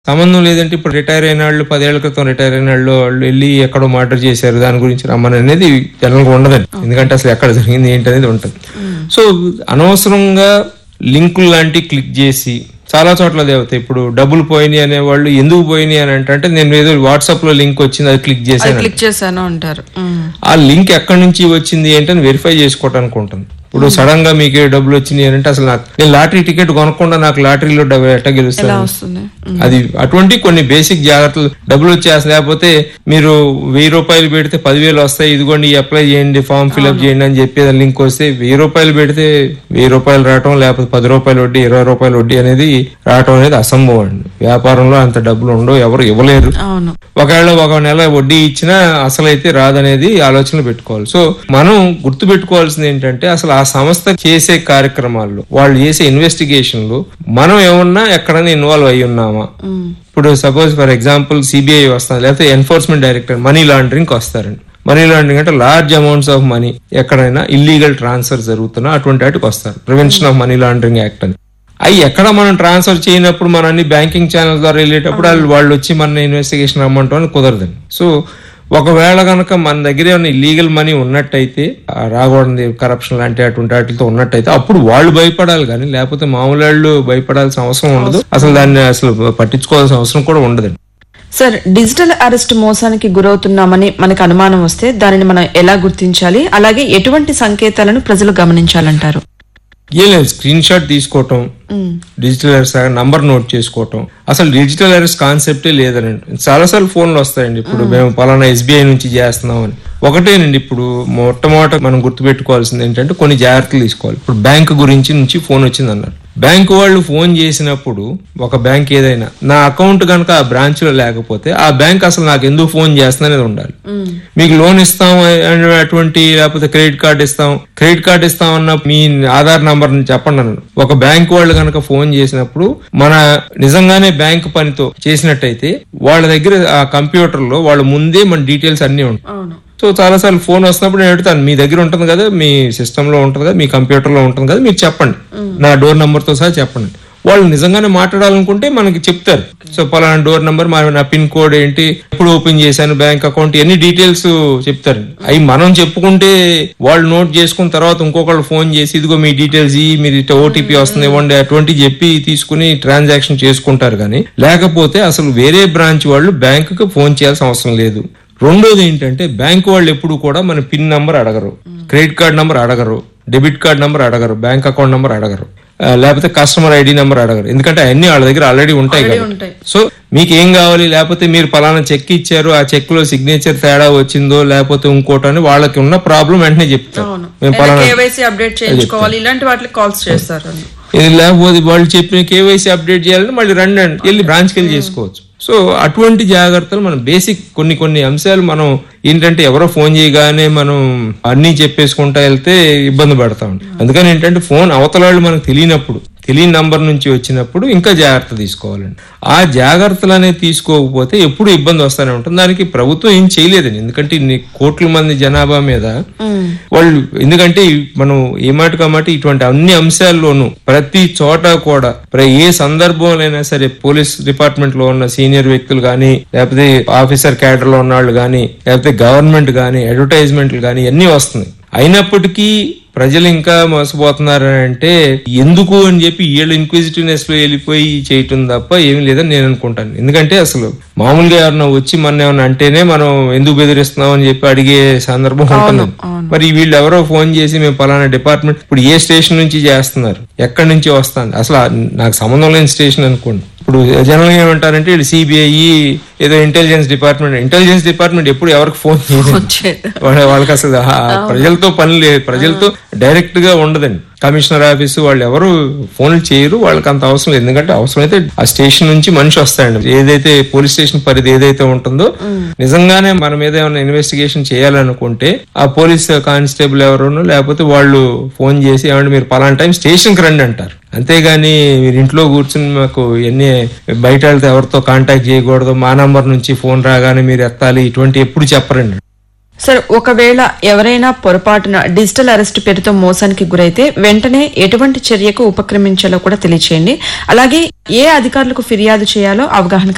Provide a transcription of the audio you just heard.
సంబంధం లేదంటే ఇప్పుడు రిటైర్ అయిన వాళ్ళు పదేళ్ల క్రితం రిటైర్ అయిన వాళ్ళు వాళ్ళు వెళ్ళి ఎక్కడో మర్డర్ చేశారు దాని గురించి రమ్మని అనేది జనరల్గా ఉండదండి ఎందుకంటే అసలు ఎక్కడ జరిగింది ఏంటి అనేది ఉంటుంది సో అనవసరంగా లింకులు లాంటివి క్లిక్ చేసి చాలా చోట్ల అదే అవుతాయి ఇప్పుడు డబ్బులు పోయినాయి అనే వాళ్ళు ఎందుకు పోయినాయి అని అంటే నేను ఏదో వాట్సాప్ లో లింక్ వచ్చింది అది క్లిక్ చేశాను క్లిక్ చేశాను అంటారు ఉమ్. ఆ లింక్ ఎక్కడి నుంచి వచ్చింది ఏంటని వెరిఫై చేసుకోవడానికి ఉంటుంది ఇప్పుడు సడన్ గా మీకు ఏ డబ్బులు వచ్చినాయి అని అంటే అసలు నాకు నేను లాటరీ టికెట్ కొనకుండా నాకు లాటరీలో డబ్బు ఎట్ట ఎలా గెలుస్తాను వస్తుంది అది అటువంటి కొన్ని బేసిక్ జాగ్రత్తలు డబ్బులు వచ్చేస్తాయి లేకపోతే మీరు వెయ్యి రూపాయలు పెడితే పదివేలు వస్తాయి ఇదిగోండి అప్లై చేయండి ఫామ్ ఫిల్అప్ చేయండి అని చెప్పి లింక్ వస్తే వెయ్యి రూపాయలు పెడితే వెయ్యి రూపాయలు రావటం లేకపోతే పది రూపాయలు వడ్డీ ఇరవై రూపాయలు వడ్డీ అనేది రావటం అనేది అసంభవం అండి వ్యాపారంలో అంత డబ్బులు ఉండవు ఎవరు ఇవ్వలేరు అవును ఒకవేళ ఒక నెల వడ్డీ ఇచ్చినా అసలు అయితే రాదనేది ఆలోచనలు పెట్టుకోవాలి సో మనం గుర్తు పెట్టుకోవాల్సింది ఏంటంటే అసలు ఆ సంస్థ చేసే కార్యక్రమాల్లో వాళ్ళు చేసే ఇన్వెస్టిగేషన్లు మనం ఏమన్నా ఎక్కడైనా ఇన్వాల్వ్ అయి ఉన్నామా ఉమ్. ఇప్పుడు సపోజ్ ఫర్ ఎగ్జాంపుల్ సిబిఐ వస్తుంది లేకపోతే ఎన్ఫోర్స్మెంట్ డైరెక్టర్ మనీ లాండరింగ్ వస్తారండి మనీ లాండరింగ్ అంటే లార్జ్ అమౌంట్స్ ఆఫ్ మనీ ఎక్కడైనా ఇల్లీగల్ ట్రాన్స్ఫర్ జరుగుతున్నా అటువంటి వాటికి వస్తారు prevention of money laundering act అని అవి ఎక్కడ మనం ట్రాన్స్ఫర్ చేయనప్పుడు మన అన్ని బ్యాంకింగ్ ఛానల్ ద్వారా వెళ్ళేటప్పుడు వాళ్ళు వాళ్ళు వచ్చి మన ఇన్వెస్టిగేషన్ రమ్మంటాం అని కుదరదండి సో ఒకవేళ కనుక మన దగ్గర ఏమైనా ఇల్లీగల్ మనీ ఉన్నట్టయితే ఆ రాకూడదు కరప్షన్ లాంటి అటువంటి వాటితో ఉన్నట్టయితే అప్పుడు వాళ్ళు భయపడాలి కానీ లేకపోతే మామూలు వాళ్ళు భయపడాల్సిన అవసరం ఉండదు అసలు దాన్ని అసలు పట్టించుకోవాల్సిన అవసరం కూడా ఉండదండి సార్ డిజిటల్ అరెస్ట్ మోసానికి గురవుతున్నామని మనకు అనుమానం వస్తే దానిని మనం ఎలా గుర్తించాలి అలాగే ఎటువంటి సంకేతాలను ప్రజలు గమనించాలంటారు ఏం లేదు స్క్రీన్ షాట్ తీసుకోవటం um. Digital arrest number note చేసుకోవటం అసలు డిజిటల్ అరెస్ట్ కాన్సెప్టే లేదనండి చాలాసార్లు ఫోన్లు వస్తాయండి ఇప్పుడు మేము పలానా ఎస్బీఐ నుంచి చేస్తున్నాం అని ఒకటేనండి ఇప్పుడు మొట్టమొదట మనం గుర్తుపెట్టుకోవాల్సింది ఏంటంటే కొన్ని జాగ్రత్తలు తీసుకోవాలి ఇప్పుడు బ్యాంక్ గురించి నుంచి ఫోన్ వచ్చింది అన్నారు బ్యాంకు వాళ్ళు ఫోన్ చేసినప్పుడు ఒక బ్యాంక్ ఏదైనా నా అకౌంట్ కనుక ఆ బ్రాంచ్ లో లేకపోతే ఆ బ్యాంక్ అసలు నాకు ఎందుకు ఫోన్ చేస్తుందనేది ఉండాలి మీకు లోన్ ఇస్తాం అటువంటి లేకపోతే క్రెడిట్ కార్డ్ ఇస్తాం క్రెడిట్ కార్డ్ ఇస్తాం అన్న మీ ఆధార్ నంబర్ చెప్పండి అన్నాను ఒక బ్యాంక్ వాళ్ళు కనుక ఫోన్ చేసినప్పుడు మన నిజంగానే బ్యాంక్ పనితో చేసినట్టయితే వాళ్ళ దగ్గర ఆ కంప్యూటర్ లో వాళ్ళ ముందే మన డీటెయిల్స్ అన్ని ఉంటాయి అవును సో చాలాసార్లు ఫోన్ వస్తున్నప్పుడు నేను అడుగుతాను మీ దగ్గర ఉంటుంది కదా మీ సిస్టమ్ లో ఉంటుంది కదా మీ కంప్యూటర్ లో ఉంటుంది కదా మీరు చెప్పండి నా డోర్ నంబర్ తో సహా చెప్పండి వాళ్ళు నిజంగానే మాట్లాడాలనుకుంటే మనకి చెప్తారు సో పలానా డోర్ నంబర్ మా నా పిన్ కోడ్ ఏంటి ఎప్పుడు ఓపెన్ చేశాను బ్యాంక్ అకౌంట్ ఎన్ని డీటెయిల్స్ చెప్తారు అవి మనం చెప్పుకుంటే వాళ్ళు నోట్ చేసుకున్న తర్వాత ఇంకొకళ్ళు ఫోన్ చేసి ఇదిగో మీ డీటెయిల్స్ ఇవి మీరు ఓటీపీ వస్తుంది ఇవ్వండి అటువంటి చెప్పి తీసుకుని ట్రాన్సాక్షన్ చేసుకుంటారు కానీ లేకపోతే అసలు వేరే బ్రాంచ్ వాళ్ళు బ్యాంకుకి ఫోన్ చేయాల్సిన అవసరం లేదు రెండోది ఏంటంటే బ్యాంక్ వాళ్ళు ఎప్పుడు కూడా మన పిన్ నంబర్ అడగరు క్రెడిట్ కార్డ్ నంబర్ అడగరు డెబిట్ కార్డ్ నంబర్ అడగరు బ్యాంక్ అకౌంట్ నంబర్ అడగరు ఆ, లేకపోతే కస్టమర్ ఐడి నంబర్ అడగరు ఎందుకంటే అన్ని వాళ్ళ దగ్గర ఆల్రెడీ ఉంటాయి కదా ఉంటాయి. సో మీకు ఏం కావాలి లేకపోతే మీరు పలానా చెక్ ఇచ్చారు ఆ చెక్ లో సిగ్నేచర్ తేడా వచ్చిందో లేకపోతే ఇంకోటి అని వాళ్ళకి ఉన్న ప్రాబ్లం వెంటనే చెప్తారు అవును మేము పలానా కేవైసీ అప్డేట్ చేయించుకోవాలి ఇలాంటి వాటికి కాల్స్ చేస్తారు ఇది లేకపోతే వాళ్ళు చెప్పిన కేవైసీ అప్డేట్ చేయాలంటే మళ్ళీ రండి అండి వెళ్ళి బ్రాంచ్కి వెళ్ళి చేసుకోవచ్చు సో అటువంటి జాగ్రత్తలు మనం బేసిక్ కొన్ని కొన్ని అంశాలు మనం ఏంటంటే ఎవరో ఫోన్ చేయగానే మనం అన్ని చెప్పేసుకుంటా వెళ్తే ఇబ్బంది పడతాం అందుకని ఏంటంటే ఫోన్ అవతల వాళ్ళు మనకు తెలియనప్పుడు తెలియని నంబర్ నుంచి వచ్చినప్పుడు ఇంకా జాగ్రత్త తీసుకోవాలండి ఆ జాగ్రత్తలు అనేది తీసుకోకపోతే ఎప్పుడు ఇబ్బంది వస్తూనే ఉంటుంది దానికి ప్రభుత్వం ఏం చేయలేదండి ఎందుకంటే ఇన్ని కోట్ల మంది జనాభా మీద వాళ్ళు ఎందుకంటే మనం ఏ మాట కాబట్టి ఇటువంటి అన్ని అంశాల్లోనూ ప్రతి చోట కూడా ప్ర- ఏ సందర్భంలోనైనా సరే పోలీస్ డిపార్ట్మెంట్ లో ఉన్న సీనియర్ వ్యక్తులు గానీ లేకపోతే ఆఫీసర్ క్యాడర్ లో ఉన్న వాళ్ళు గానీ లేకపోతే గవర్నమెంట్ గానీ అడ్వర్టైజ్మెంట్లు గానీ అన్ని వస్తున్నాయి అయినప్పటికీ ప్రజలు ఇంకా మోసపోతున్నారు అని అంటే ఎందుకు అని చెప్పి వీళ్ళు ఇన్క్విజిటివ్నెస్ లో వెళ్ళిపోయి చేయటం తప్ప ఏమీ లేదని నేను అనుకుంటాను ఎందుకంటే అసలు మామూలుగా ఎవరన్నా వచ్చి మన ఏమన్నా అంటేనే మనం ఎందుకు బెదిరిస్తున్నాం అని చెప్పి అడిగే సందర్భం ఉంటుంది మరి వీళ్ళు ఎవరో ఫోన్ చేసి మేము పలానా డిపార్ట్మెంట్ ఇప్పుడు ఏ స్టేషన్ నుంచి చేస్తున్నారు ఎక్కడి నుంచి వస్తుంది అసలు ఆ- నాకు సంబంధం లేని స్టేషన్ అనుకోండి ఇప్పుడు జనరల్ గా ఏమంటారంటే వీళ్ళు సిబిఐ ఏదో ఇంటెలిజెన్స్ డిపార్ట్మెంట్ ఇంటెలిజెన్స్ డిపార్ట్మెంట్ ఎప్పుడు ఎవరికి ఫోన్ చేయలేదు వాళ్ళ- వాళ్ళకి అసలు ఆ ప్రజలతో పని లేదు ప్రజలతో డైరెక్ట్ గా ఉండదండి కమిషనర్ ఆఫీస్ వాళ్ళు ఎవరు ఫోన్లు చేయరు వాళ్ళకి అంత అవసరం లేదు ఎందుకంటే అవసరం అయితే ఆ స్టేషన్ నుంచి మనిషి వస్తాయండి ఏదైతే పోలీస్ స్టేషన్ పరిధి ఏదైతే ఉంటుందో నిజంగానే మన మీద ఏమైనా ఇన్వెస్టిగేషన్ చేయాలనుకుంటే ఆ పోలీస్ కానిస్టేబుల్ ఎవరునో లేకపోతే వాళ్ళు ఫోన్ చేసి ఏమంటే మీరు పలానా టైం స్టేషన్ కి రండి అంటారు అంతేగాని మీరు ఇంట్లో కూర్చుని మాకు ఎన్ని బయట వెళ్తే ఎవరితో కాంటాక్ట్ చేయకూడదు మా నంబర్ నుంచి ఫోన్ రాగానే మీరు ఎత్తాలి ఇటువంటి ఎప్పుడు చెప్పరండి సార్ ఒకవేళ ఎవరైనా పొరపాటున డిజిటల్ అరెస్ట్ పేరుతో మోసానికి గురైతే వెంటనే ఎటువంటి చర్యకు ఉపక్రమించాలో కూడా తెలియచేయండి అలాగే ఏ అధికారులకు ఫిర్యాదు చేయాలో అవగాహన